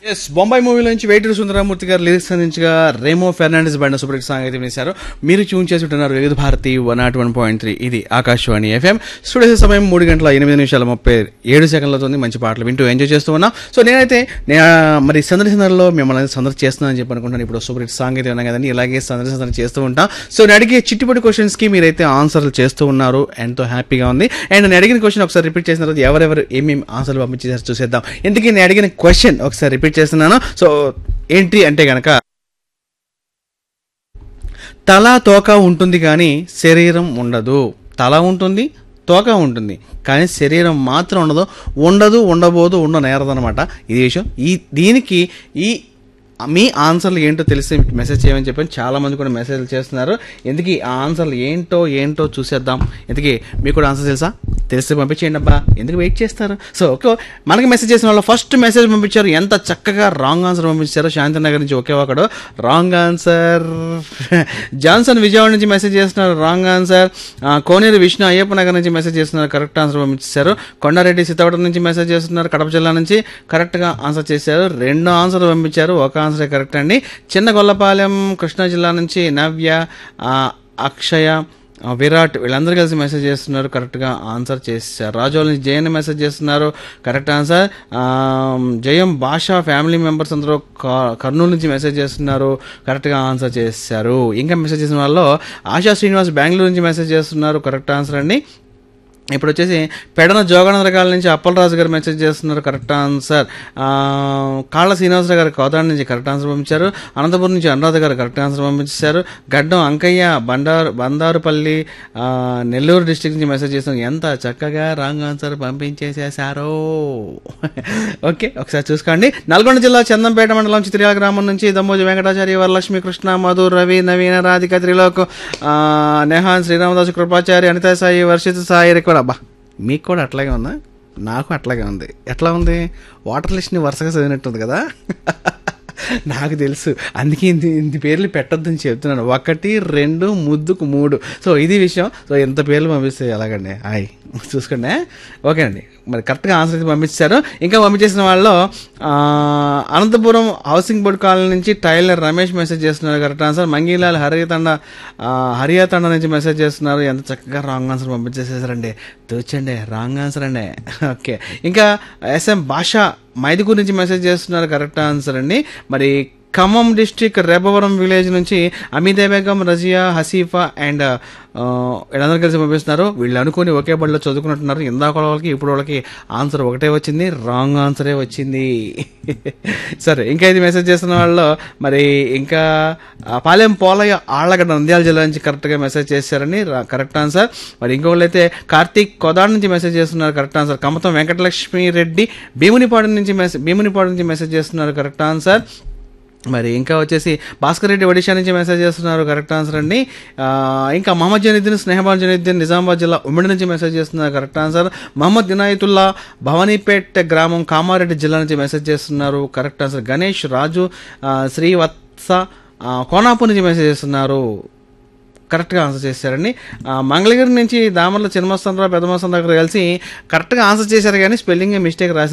yes Bombay మూవీలో నుంచి waiter Sundaramurthy garu lyrics అందించగా రేమో ఫెర్నాండెస్ బండ సూపర్ హిట్ సాంగ్ అయితే వేశారు మీరు ట్యూన్ చేసి ఉంటున్నారు Vividh Bharati one naught one point three ఇది ఆకాశవాణి ఎఫ్ఎం స్టూడియో సమయం మూడు గంటల ఎనిమిది నిమిషాల ముప్పై ఏడు సెకండ్లతో ఉంది మంచి పాటలు వింటూ ఎంజాయ్ చేస్తూ ఉన్నాం సో నేనైతే నే- మరి సందర్శనలో మిమ్మల్ని సందర్శన చేస్తున్నానని చెప్పి అనుకుంటాను ఇప్పుడు సూపర్ హిట్ సాంగ్ అయితే ఉన్నాయి కదండి ఇలాగే సందర్శన చేస్తూ ఉంటాం సో నేను అడిగే చిట్టుపడి క్వశ్చన్స్ కి మీరైతే ఆన్సర్లు చేస్తూ ఉన్నారు ఎంతో హ్యాపీగా ఉంది అండ్ నేను అడిగిన క్వశ్చన్ ఒకసారి రిపీట్ చేసిన తర్వాత ఎవరెవరు ఏమేమి ఆన్సర్లు పంపించేసారు చూసేద్దాం ఎందుకు నేను అడిగిన క్వశ్చన్ ఒకసారి రిపీట్ చేస్తున్నాను సో ఏంటి అంటే గనక తల తోక ఉంటుంది కానీ శరీరం ఉండదు తల ఉంటుంది తోక ఉంటుంది కానీ శరీరం మాత్రం ఉండదు ఉండదు ఉండబోదు ఉండనేరదనమాట ఇది విషయం ఈ దీనికి ఈ మీ ఆన్సర్లు ఏంటో తెలిసి మెసేజ్ చేయమని చెప్పని చాలా మంది కూడా మెసేజ్ చేస్తున్నారు ఎందుకు ఆ ఆన్సర్లు ఏంటో ఏంటో చూసేద్దాం ఎందుకు మీకు కూడా ఆన్సర్ తెలుసా తెలిస్తే పంపించేయండి అబ్బా ఎందుకు వెయిట్ చేస్తారు సో ఓకే మనకి మెసేజ్ చేసిన వాళ్ళు ఫస్ట్ మెసేజ్ పంపించారు ఎంత చక్కగా రాంగ్ ఆన్సర్ పంపించారు శాంతినగర్ నుంచి ఒకే ఒకడు రాంగ్ ఆన్సర్ జాన్సన్ విజయవాడ నుంచి మెసేజ్ చేస్తున్నారు రాంగ్ ఆన్సర్ కోనేరు విష్ణు అయ్యప్ప నగర్ నుంచి మెసేజ్ చేస్తున్నారు కరెక్ట్ ఆన్సర్ పంపించారు కొండారెడ్డి సీతావడం నుంచి మెసేజ్ చేస్తున్నారు కడప జిల్లా నుంచి కరెక్ట్గా ఆన్సర్ చేశారు రెండు ఆన్సర్ పంపించారు ఒక ఆన్సరే కరెక్ట్ అండి చిన్న గొల్లపాలెం కృష్ణా జిల్లా నుంచి నవ్య ఆ, అక్షయ ఆ, విరాట్ వీళ్ళందరూ కలిసి మెసేజ్ చేస్తున్నారు కరెక్ట్గా ఆన్సర్ చేశారు రాజోల నుంచి జయన్ మెసేజ్ చేస్తున్నారు కరెక్ట్ ఆన్సర్ ఆ, జయం భాష ఫ్యామిలీ మెంబర్స్ అందరూ క- కర్నూలు నుంచి మెసేజ్ చేస్తున్నారు కరెక్ట్గా ఆన్సర్ చేశారు ఇంకా మెసేజ్ చేసిన వాళ్ళు ఆశా శ్రీనివాస్ బెంగళూరు నుంచి మెసేజ్ చేస్తున్నారు కరెక్ట్ ఆన్సర్ అండి ఇప్పుడు వచ్చేసి పెడన జోగనందరకాల నుంచి అప్పలరాజు గారు మెసేజ్ చేస్తున్నారు కరెక్ట్ ఆన్సర్ ఆ, కాళ్ళ శ్రీనివాసరావు గారు కోదాడ నుంచి కరెక్ట్ ఆన్సర్ పంపించారు అనంతపురం నుంచి అనురాధ గారు కరెక్ట్ ఆన్సర్ పంపించారు గడ్డం అంకయ్య బండారు బందారుపల్లి ఆ, నెల్లూరు డిస్టిక్ నుంచి మెసేజ్ చేస్తున్నారు ఎంత చక్కగా రాంగ్ ఆన్సర్ పంపించేసేసారో ఓకే ఒకసారి చూసుకోండి నల్గొండ జిల్లా చందంపేట మండలం చిత్రియాల గ్రామం నుంచి దమ్మోజి వెంకటాచారి వరలక్ష్మి కృష్ణ మధు రవి నవీన రాధిక త్రిలోక్ ఆ, నెహాన్ శ్రీరామదాసు కృపాచారి అనితా సాయి వర్షిత సాయి రిక్వర్ అబ్బా మీకు కూడా అట్లాగే ఉందా నాకు అట్లాగే ఉంది ఎట్లా ఉంది వాటర్ లిస్ట్ని వరుసగా చదివినట్టుంది కదా నాకు తెలుసు అందుకే ఇంత ఇంత పేర్లు పెట్టొద్దని చెప్తున్నాను ఒకటి రెండు ముద్దుకు మూడు సో ఇది విషయం సో ఎంత పేర్లు పంపిస్తే ఎలాగండి హాయ్ చూసుకోండి ఓకే అండి మరి కరెక్ట్గా ఆన్సర్ అయితే పంపించారు ఇంకా పంపించేసిన వాళ్ళు ఆ, అనంతపురం హౌసింగ్ బోర్డ్ కాలనీ నుంచి టైలర్ రమేష్ మెసేజ్ చేస్తున్నారు కరెక్ట్ ఆన్సర్ మంగీలాల్ హరియాతండ హరియాతండ నుంచి మెసేజ్ చేస్తున్నారు ఎంత చక్కగా రాంగ్ ఆన్సర్ పంపించేసేసారండి తోచండి రాంగ్ ఆన్సర్ అండి ఓకే ఇంకా ఎస్ఎం భాష మైదుకూరు నుంచి మెసేజ్ చేస్తున్నారు కరెక్ట్ ఆన్సర్ అండి మరి ఖమ్మం డిస్ట్రిక్ట్ రేపవరం విలేజ్ నుంచి అమిదే బేగం రజియా హసీఫా అండ్ వీళ్ళందరూ కలిసి పంపిస్తున్నారు వీళ్ళు అనుకుని ఒకే బడిలో చదువుకున్నట్టున్నారు ఇందాక వాళ్ళకి ఇప్పుడు వాళ్ళకి ఆన్సర్ ఒకటే వచ్చింది రాంగ్ ఆన్సరే వచ్చింది సరే ఇంకా ఇది మెసేజ్ చేస్తున్న వాళ్ళు మరి ఇంకా ఆ, పాలెం పోలయ్య ఆళ్ళగడ్డ నంద్యాల జిల్లా నుంచి కరెక్ట్గా మెసేజ్ చేశారని రా- కరెక్ట్ ఆన్సర్ మరి ఇంకొకళ్ళు అయితే కార్తీక్ కొదాడ్ నుంచి మెసేజ్ చేస్తున్నారు కరెక్ట్ ఆన్సర్ కమతం వెంకటలక్ష్మి రెడ్డి భీమునిపాడు నుంచి మెసేజ్ భీమునిపాడు నుంచి మెసేజ్ చేస్తున్నారు కరెక్ట్ ఆన్సర్ మరి ఇంకా వచ్చేసి భాస్కర్ రెడ్డి ఒడిషా నుంచి మెసేజ్ చేస్తున్నారు కరెక్ట్ ఆన్సర్ అండి ఆ, ఇంకా మహమ్మద్ జనీద్దీన్ స్నేహబాన్ జనీద్దీన్ నిజామాబాద్ జిల్లా ఉమ్మడి నుంచి మెసేజ్ చేస్తున్నారు కరెక్ట్ ఆన్సర్ మహమ్మద్ ఇనాయతుల్లా భవానీపేట్ గ్రామం కామారెడ్డి జిల్లా నుంచి మెసేజ్ చేస్తున్నారు కరెక్ట్ ఆన్సర్ గణేష్ రాజు ఆ, శ్రీవత్స ఆ, కోనాపూర్ నుంచి మెసేజ్ చేస్తున్నారు కరెక్ట్గా ఆన్సర్ చేశారండి ఆ, మంగళగిరి నుంచి దామర్ల చిన్నమస్తానరావు పెద్దమస్తాన్ దగ్గర కలిసి కరెక్ట్గా ఆన్సర్ చేశారు కానీ స్పెల్లింగ్ మిస్టేక్ రాసి